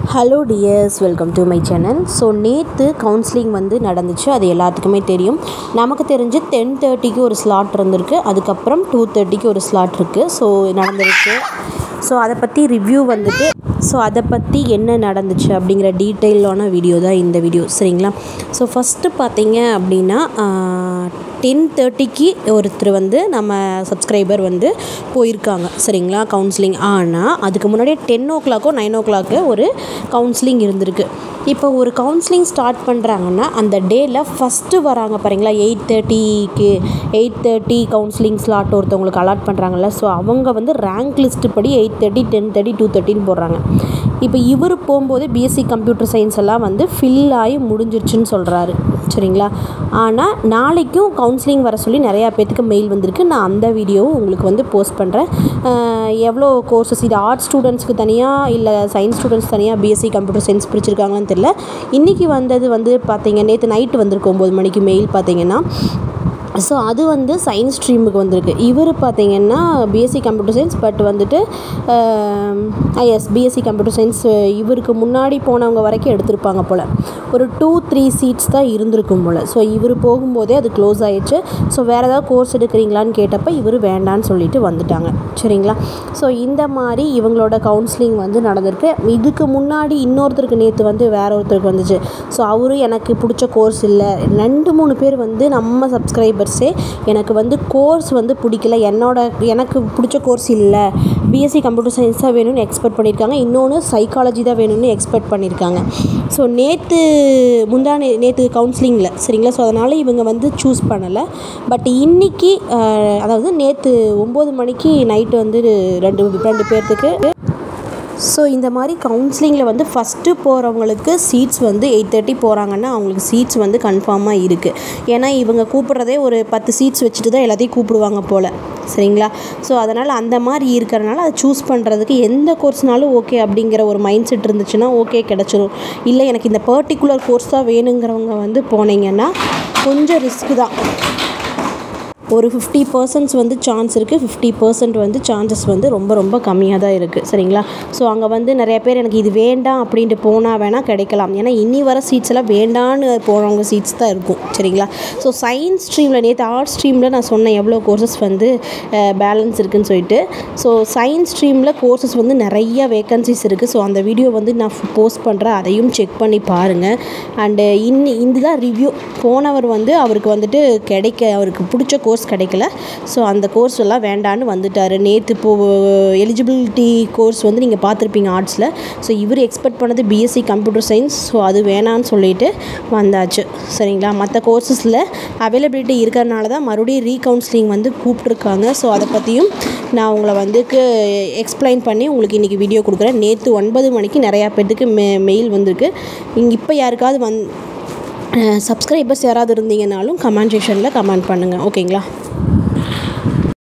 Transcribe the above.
hello dears welcome to my channel so நேற்று counselling வந்து நடந்துச்சு அது எல்லாத்துக்குமே தெரியும் நமக்கு தெரிஞ்சு டென் தேர்ட்டிக்கு ஒரு ஸ்லாட் இருந்திருக்கு அதுக்கப்புறம் டூ தேர்ட்டிக்கு ஒரு ஸ்லாட் இருக்குது ஸோ நடந்திருக்கு ஸோ அதை பற்றி ரிவ்யூ வந்துட்டு ஸோ அதை பற்றி என்ன நடந்துச்சு அப்படிங்கிற டீட்டெயிலான வீடியோ தான் இந்த வீடியோ சரிங்களா ஸோ ஃபஸ்ட்டு பார்த்தீங்க அப்படின்னா டென் தேர்ட்டிக்கு ஒருத்தர் வந்து நம்ம சப்ஸ்கிரைபர் வந்து போயிருக்காங்க சரிங்களா கவுன்சிலிங் ஆனால் அதுக்கு முன்னாடியே டென் ஓ கிளாக்கோ நைன் ஓ கிளாக்கு ஒரு கவுன்சிலிங் இருந்திருக்கு இப்போ ஒரு கவுன்சிலிங் ஸ்டார்ட் பண்ணுறாங்கன்னா அந்த டேயில் ஃபஸ்ட்டு வராங்க பாருங்களா எயிட் தேர்ட்டிக்கு எயிட் தேர்ட்டி கவுன்சிலிங் ஸ்லாட் ஒருத்தவங்களுக்கு அலாட் பண்ணுறாங்கல்ல ஸோ அவங்க வந்து ரேங்க் லிஸ்ட்டு படி eight thirty ten thirty two தேர்ட்டின்னு போடுறாங்க இப்போ இவர் போகும்போது பிஎஸ்சி கம்ப்யூட்டர் சயின்ஸ் எல்லாம் வந்து ஃபில் ஆகி முடிஞ்சிருச்சுன்னு சொல்கிறாரு சரிங்களா ஆனால் நாளைக்கும் கவுன்சிலிங் வர சொல்லி நிறையா பேர்த்துக்கு மெயில் வந்திருக்கு நான் அந்த வீடியோவும் உங்களுக்கு வந்து போஸ்ட் பண்ணுறேன் எவ்வளோ கோர்சஸ் இது ஆர்ட்ஸ் ஸ்டூடெண்ட்ஸ்க்கு தனியாக இல்லை சயின்ஸ் ஸ்டூடெண்ட்ஸ் தனியாக பிஎஸ்சி கம்ப்யூட்டர் சயின்ஸ் பிரிச்சிருக்காங்களான்னு தெரியல இன்றைக்கி வந்தது வந்து பார்த்தீங்க நேற்று நைட்டு வந்திருக்கு ஒம்பது மணிக்கு மெயில் பார்த்தீங்கன்னா ஸோ அது வந்து சயின்ஸ் ஸ்ட்ரீமுக்கு வந்திருக்கு இவர் பார்த்தீங்கன்னா பிஎஸ்சி கம்ப்யூட்டர் சயின்ஸ் பட் வந்துட்டு எஸ் பிஎஸ்சி கம்ப்யூட்டர் சயின்ஸ் இவருக்கு முன்னாடி போனவங்க வரைக்கும் எடுத்திருப்பாங்க போல் ஒரு டூ த்ரீ சீட்ஸ் தான் இருந்திருக்கும் போல் ஸோ இவர் போகும்போதே அது க்ளோஸ் ஆயிடுச்சு ஸோ வேறு ஏதாவது கோர்ஸ் எடுக்கிறீங்களான்னு கேட்டப்போ இவர் வேண்டான்னு சொல்லிட்டு வந்துட்டாங்க சரிங்களா ஸோ இந்த மாதிரி இவங்களோட கவுன்சிலிங் வந்து நடந்திருக்கு இதுக்கு முன்னாடி இன்னொருத்தருக்கு நேற்று வந்து வேற ஒருத்தருக்கு வந்துச்சு ஸோ அவரும் எனக்கு பிடிச்ச கோர்ஸ் இல்லை ரெண்டு மூணு பேர் வந்து நம்ம சப்ஸ்கிரைபர்ஸே எனக்கு வந்து கோர்ஸ் வந்து பிடிக்கல என்னோட எனக்கு பிடிச்ச கோர்ஸ் இல்லை பிஎஸ்சி கம்ப்யூட்டர் சயின்ஸ் தான் வேணும்னு எக்ஸ்பெக்ட் பண்ணியிருக்காங்க இன்னொன்று சைக்காலஜி தான் வேணும்னு எக்ஸ்பெக்ட் பண்ணியிருக்காங்க ஸோ நேற்று முந்தா நே நேற்று கவுன்சிலிங்கில் சரிங்களா ஸோ அதனால் இவங்க வந்து சூஸ் பண்ணலை பட் இன்றைக்கி அதாவது நேற்று ஒம்பது மணிக்கு நைட்டு வந்து ரெண்டு ரெண்டு பேர்த்துக்கு ஸோ இந்த மாதிரி கவுன்சிலிங்கில் வந்து ஃபஸ்ட்டு போகிறவங்களுக்கு சீட்ஸ் வந்து எயிட் தேர்ட்டி போகிறாங்கன்னா அவங்களுக்கு சீட்ஸ் வந்து கன்ஃபார்மாக இருக்குது ஏன்னா இவங்க கூப்பிட்றதே ஒரு பத்து சீட்ஸ் வச்சுட்டு தான் எல்லாத்தையும் கூப்பிடுவாங்க போல் சரிங்களா ஸோ அதனால் அந்த மாதிரி இருக்கிறனால அதை சூஸ் பண்ணுறதுக்கு எந்த கோர்ஸ்னாலும் ஓகே அப்படிங்கிற ஒரு மைண்ட் செட் இருந்துச்சுன்னா ஓகே கிடச்சிரும் இல்லை எனக்கு இந்த பர்டிகுலர் கோர்ஸ் தான் வேணுங்கிறவங்க வந்து போனீங்கன்னா கொஞ்சம் ரிஸ்க்கு தான் ஒரு ஃபிஃப்டி பர்சன்ட்ஸ் வந்து சான்ஸ் இருக்குது ஃபிஃப்டி பர்சன்ட் வந்து சான்சஸ் வந்து ரொம்ப ரொம்ப கம்மியாக தான் இருக்குது சரிங்களா ஸோ அங்கே வந்து நிறைய பேர் எனக்கு இது வேண்டாம் அப்படின்ட்டு போனால் வேணால் கிடைக்கலாம் ஏன்னா இனி வர சீட்ஸ் எல்லாம் வேண்டான்னு போகிறவங்க சீட்ஸ் தான் இருக்கும் சரிங்களா ஸோ சயின்ஸ் ஸ்ட்ரீமில் நேற்று ஆர்ட்ஸ் ஸ்ட்ரீமில் நான் சொன்னேன் எவ்வளோ கோர்சஸ் வந்து பேலன்ஸ் இருக்குதுன்னு சொல்லிட்டு ஸோ சயின்ஸ் ஸ்ட்ரீமில் கோர்சஸ் வந்து நிறைய வேக்கன்சிஸ் இருக்குது ஸோ அந்த வீடியோ வந்து நான் போஸ்ட் பண்ணுறேன் அதையும் செக் பண்ணி பாருங்கள் அண்டு இன்னி இதுதான் ரிவ்யூ போனவர் வந்து அவருக்கு வந்துட்டு கிடைக்க அவருக்கு பிடிச்ச கோர்ஸ் கோர்ஸ் கிடைக்கல ஸோ அந்த கோர்ஸ் எல்லாம் வேண்டான்னு வந்துட்டார் நேற்று இப்போது எலிஜிபிலிட்டி கோர்ஸ் வந்து நீங்கள் பார்த்துருப்பீங்க ஆர்ட்ஸில் ஸோ இவர் எக்ஸ்பெக்ட் பண்ணது பிஎஸ்சி கம்ப்யூட்டர் சயின்ஸ் ஸோ அது வேணான்னு சொல்லிட்டு வந்தாச்சு சரிங்களா மற்ற கோர்சஸில் அவைலபிலிட்டி இருக்கிறனால தான் மறுபடியும் ரீகவுன்சிலிங் வந்து கூப்பிட்ருக்காங்க ஸோ அதை பற்றியும் நான் உங்களை வந்துக்கு எக்ஸ்பிளைன் பண்ணி உங்களுக்கு இன்றைக்கி வீடியோ கொடுக்குறேன் நேற்று ஒன்பது மணிக்கு நிறையா பேர்த்துக்கு மெ மெயில் வந்திருக்கு இங்கே இப்போ யாருக்காவது வந் சப்ஸ்கிரைபர்ஸ் யாராவது இருந்தீங்கனாலும் கமெண்ட் செக்ஷனில் கமெண்ட் பண்ணுங்கள் ஓகேங்களா